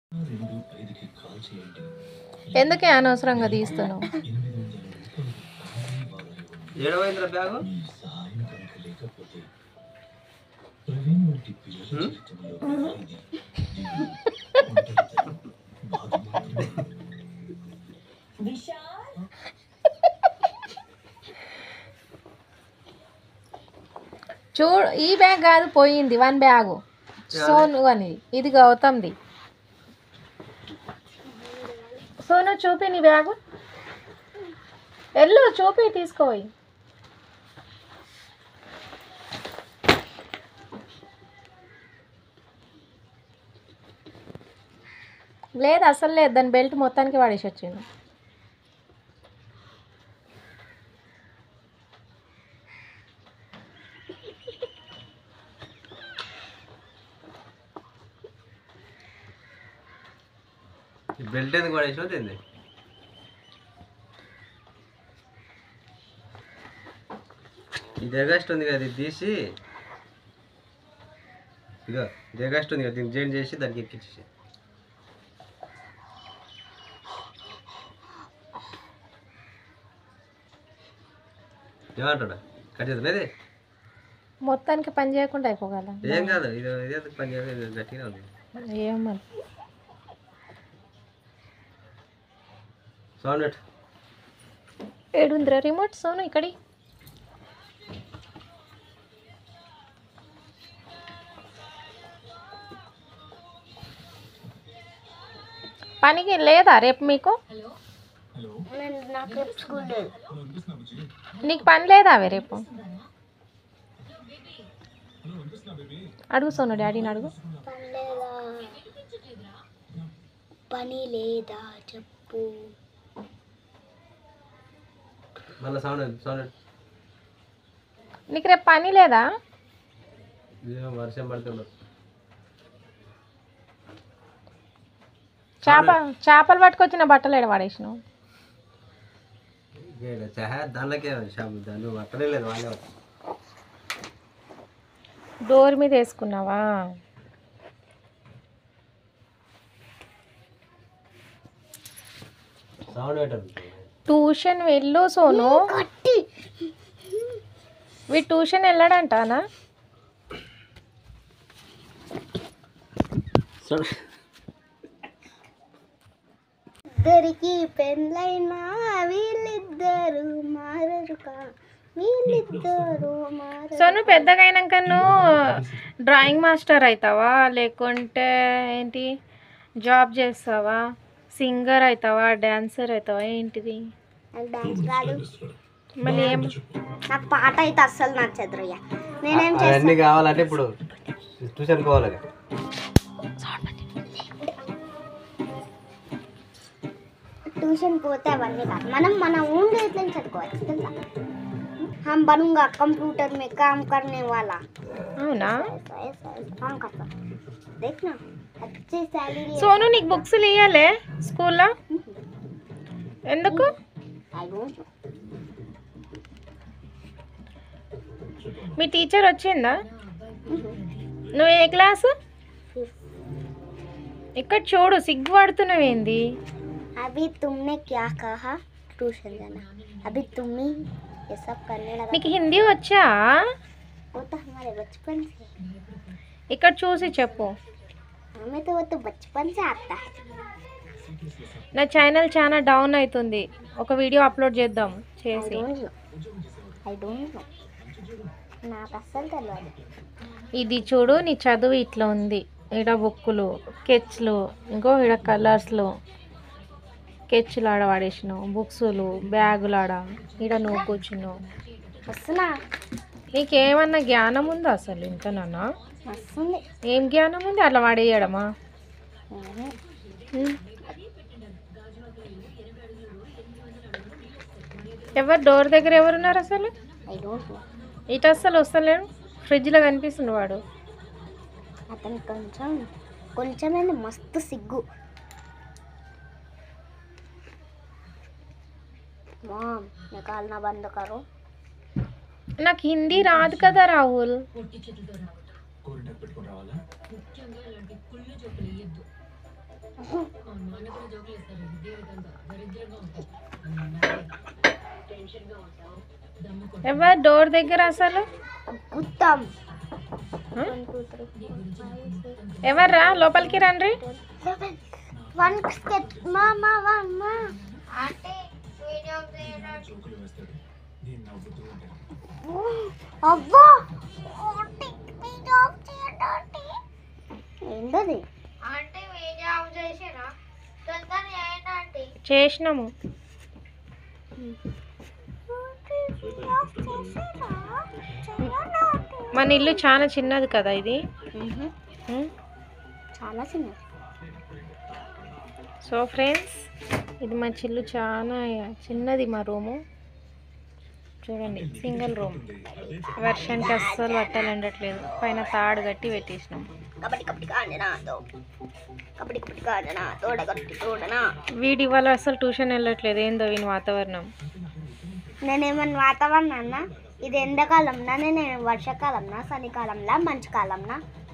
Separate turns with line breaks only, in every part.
ఎందుకే అనవసరంగా తీస్తున్నావు
ఏడవైందిరా బ్యాగు
చూడు ఈ బ్యాగ్ కాదు పోయింది వన్ బ్యాగు సోను అని ఇది గౌతమ్ది సోను చూపి నీ బ్యాగు ఎల్లు చూపి తీసుకోయి లేదు అసలు లేదు దాని బెల్ట్ మొత్తానికి వాడేసి వచ్చిండు
ఈ బెల్ట్ ఎందుకు పడేసి వచ్చింది ఈ జగస్ట్ ఉంది కదా ఇది తీసి ఇదో జగస్ట్ ఉంది కదా దీన్ని జాయిన్ చేసి దానికి ఎక్కించేసి ఏమంటాడా కట్ చేద్దాం ఇది
మొత్తానికి పని చేయకుండా అయిపోగల
ఏం కాదు ఇది ఇది ఎందుకు పని చేయదు ఇది గట్టిగా ఉంది
ఏమని
సౌండ్ పెట్టు
ఏడుందిరా రిమోట్ సోను ఇక్కడి పనికి లేదా రేపు మీకు నీకు పని లేదా అవి రేపు అడుగు సోను డాడీని అడుగు
పని లేదా చెప్పు
మళ్ళీ సౌండ్ సౌండ్ పెట్టు
నీకు రేపు పని లేదా
ఇదేమో వర్షం పడుతుండదు
చేప చేపలు పట్టుకొచ్చిన బట్టలు ఎడ పడేసినావు
చాహ దానిలోకే షాప్ దాన్ని నువ్వు అక్కడే లేదు వాళ్ళే
డోర్ మీద వేసుకున్నావా
సౌండ్ పెట్టదు
ట్యూషన్ వెళ్ళు సోను వీ ట్యూషన్ వెళ్ళాడంటానా
ఇద్దరికి పెళ్ళైనా వీళ్ళిద్దరు మారరుగా వీళ్ళిద్దరు మారరు
సోను పెద్దగా అయినాక నువ్వు డ్రాయింగ్ మాస్టర్ అవుతావా లేకుంటే ఏంటి జాబ్ చేస్తావా సింగర్ అవుతావా డాన్సర్ అవుతావా ఏంటిది
నాకు డాన్స్ రాదు
మళ్ళీ ఏం
నాకు పాట అయితే అస్సలు నచ్చదు రయ్య నేనేం
అవన్నీ కావాలంటే ఇప్పుడు ట్యూషన్ పోవాలి
ट्यूशन పోతే అవన్నీ కాదు మనం మన ओन इतने चलकोవచ్చు తెలుసా हम बनूंगा कंप्यूटर में काम करने वाला
అవునా
ऐसा ऐसा ऐसा काम करता देखना अच्छी सैलरी
సోను నీకు బుక్స్ ఇయ్యాలే స్కూల్లో ఎందుకు
आई डोंट नो
మీ టీచర్ వచ్చిందా నువ్వు ఏ క్లాసు ఇక్కడ చూడు సిగ్గుపడుతున్నావేంది
अभी तुमने क्या कहा ट्यूशन जाना अभी तुम ही ये सब करने लगा
నీకు హిందీ వచ్చా
वो तो हमारे बचपन से
ఇక్కడ చూసి చెప్పు
हमें तो वो तो बचपन से आता है
నా ఛానల్ చాలా డౌన్ అవుతుంది ఒక వీడియో అప్లోడ్ చేద్దాం
आई
చేసి
don't know I don't know నాకు అస్సలు తెలియదు
ఇది చూడు నీ చదువు ఇట్లా ఉంది ఈడ బుక్కులు స్కెచ్లు ఇంకో ఈడ కలర్స్లు స్కెచ్లు ఆడ వాడేసినావు బుక్స్లు బ్యాగులు ఆడ ఈడ నువ్వు కూర్చున్నావు
వస్తున్నా
నీకేమన్నా జ్ఞానం ఉందా అసలు ఇంతనన్నా
వస్తుంది
ఏం జ్ఞానం ఉంది అట్లా వాడేయడమా
మ్మ్.
ఉమ్. ఎవరు డోర్ దగ్గర ఎవరున్నారు అసలు
ఐ డోంట్ నో
ఇటు అస్సలు వస్తలేడు ఫ్రిడ్జ్లో కనిపిస్తుంది వాడు
అతను కొంచెం కొంచెమైనా మస్తు సిగ్గు మామ్ నికాల్నా బంద్ కరో
నాకు హిందీ రాదు కదా రాహుల్ ఎవరు డోర్ దగ్గర అసలు
గుత్తం
ఆ? ఎవర్రా లోపలికి రండి
వన్ స్కెచ్ మా మా వన్ మా అవ్వో ఏంటది
చేసినాము మన ఇల్లు చాలా చిన్నది కదా ఇది ఉం?
చాలా చిన్న
సో ఫ్రెండ్స్ ఇది మా చిల్లు చాలా చిన్నది మా రూము చూడండి సింగిల్ రూమ్ వర్షానికి అస్సలు బట్టలు ఎండట్లేదు పైన తాడు కట్టి పెట్టేసినాం
కబడ్డీ కబడ్డీ కాండనా తో కబడ్డీ కబడ్డీ కాండనా తోడ కబడ్డీ తోడనా
వీడి ఇవాళ అసలు ట్యూషన్ వెళ్ళట్లేదు ఏందో వీని వాతావరణం
నేనేమన్నా వాతావరణం అన్నా ఇది ఎండాకాలంనా నేను వర్షాకాలంనా చలికాలంలా మంచి కాలంనా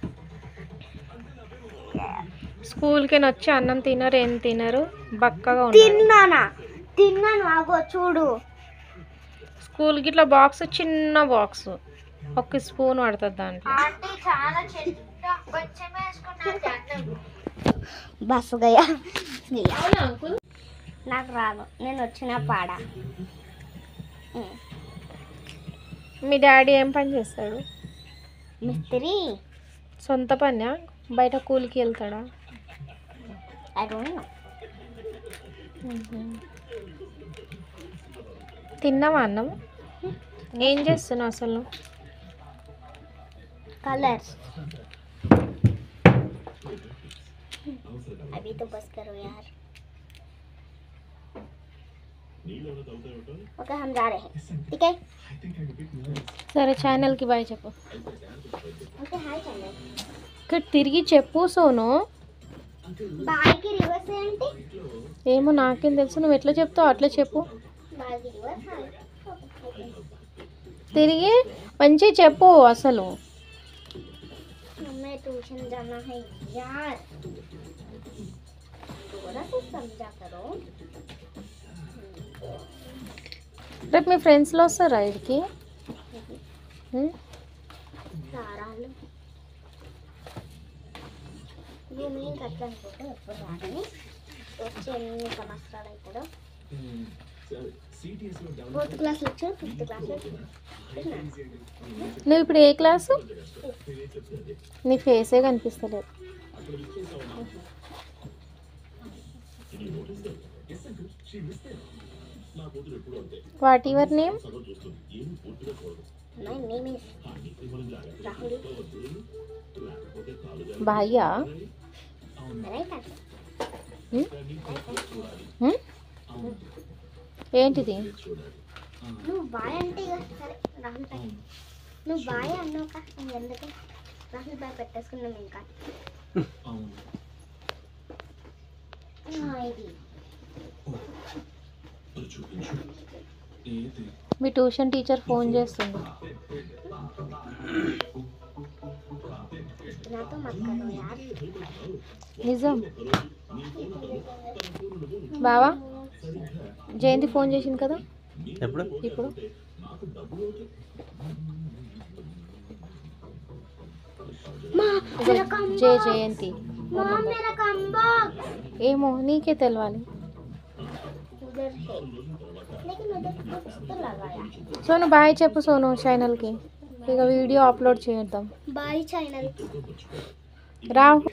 స్కూల్కి వచ్చి అన్నం తినరు ఏం తినరు బక్కగా ఉన్నారు
తిన్నానా తిన్నాను ఆగో చూడు
స్కూల్కి ఇట్లా బాక్స్ చిన్న బాక్స్ ఒక స్పూన్ పడుతుంది దాంట్లో
బస్సు గయా నాకు రాదు నేను వచ్చిన పాడ ఉమ్.
మీ డాడీ ఏం పని చేస్తాడు
మిస్త్రీ
సొంత పని బయట కూలికి వెళ్తాడా
ఐ డోంట్ నో
తిన్నావా అన్నం ఏం చేస్తున్నావు అసలు నువ్వు?
कलर्स अभी तो बस करो यार ओके हम जा रहे हैं ठीक है
సరే ఛానల్కి బాయ్ చెప్పు
ओके हाय चैनल
ఇక్కడ తిరిగి చెప్పు సోను
बाय की रिवर्स ఏంటి
ఏమో నాకేం తెలుసు నువ్వు ఎట్లా చెప్తావు అట్లా చెప్పు
बाय की रिवर्स हाय
తిరిగి మంచిగా చెప్పు అసలు
हमें ट्यूशन जाना है यार थोड़ा सा समझा करो
రేపు మీ ఫ్రెండ్స్లో వస్తారా ఇక్కడికి ఉం?
సారాలు భూమి ఇంకా అట్లా అనుకుంటే ఎప్పుడు రాదని వచ్చి ఎన్ని సంవత్సరాలు అవుతాడో ఫోర్త్ క్లాస్ వచ్చాడు ఫిఫ్త్ క్లాస్
నువ్వు ఇప్పుడు ఏ క్లాసు నీ ఫేసే కనిపిస్తలేదు what your name
my name is Rahul
భాయ్యా
రైట్ ఆన్సర్
ఉం? ఉం? ఏంటిది
నువ్వు బాయ్ అంటే ఇక సరే రాహుల్ బాయ్ నువ్వు బాయ్ అన్నావు కా ఎందుకు రాహుల్ బాయ్ పెట్టేసుకున్నాం ఇంకా ఆ, ఇది
మీ ట్యూషన్ టీచర్ ఫోన్ చేస్తుంది
నాతో మत करो यार
నిజం బావా జయంతి ఫోన్ చేసింది కదా
ఎప్పుడు
ఇప్పుడు
మా
ఇదిగో
मेरा कम
జయ జయంతి
माँ मेरा कम बॉक्स
ఏమో నీకే తెలవాలి
उधर है लेकिन उधर कुछ तो लगाया
సోను బాయ్ చెప్పు సోను ఛానల్కి ఇక వీడియో అప్లోడ్ చేద్దాం
बाय चैनल
రాహు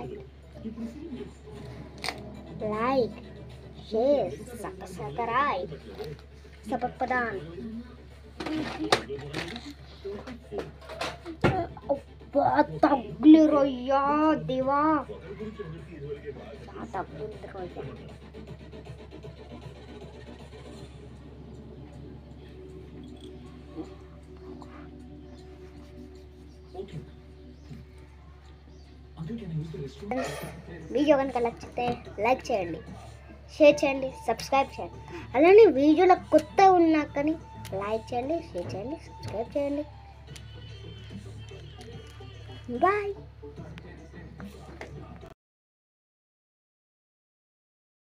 लाइक शेयर सब्सक्राइब सपक प्रदान तगली रोया देवा तगली रोया వీడియో కనుక నచ్చితే లైక్ చేయండి షేర్ చేయండి సబ్స్క్రైబ్ చేయండి అలానే వీడియోలో కొత్త ఉన్నా కానీ లైక్ చేయండి షేర్ చేయండి సబ్స్క్రైబ్ చేయండి బాయ్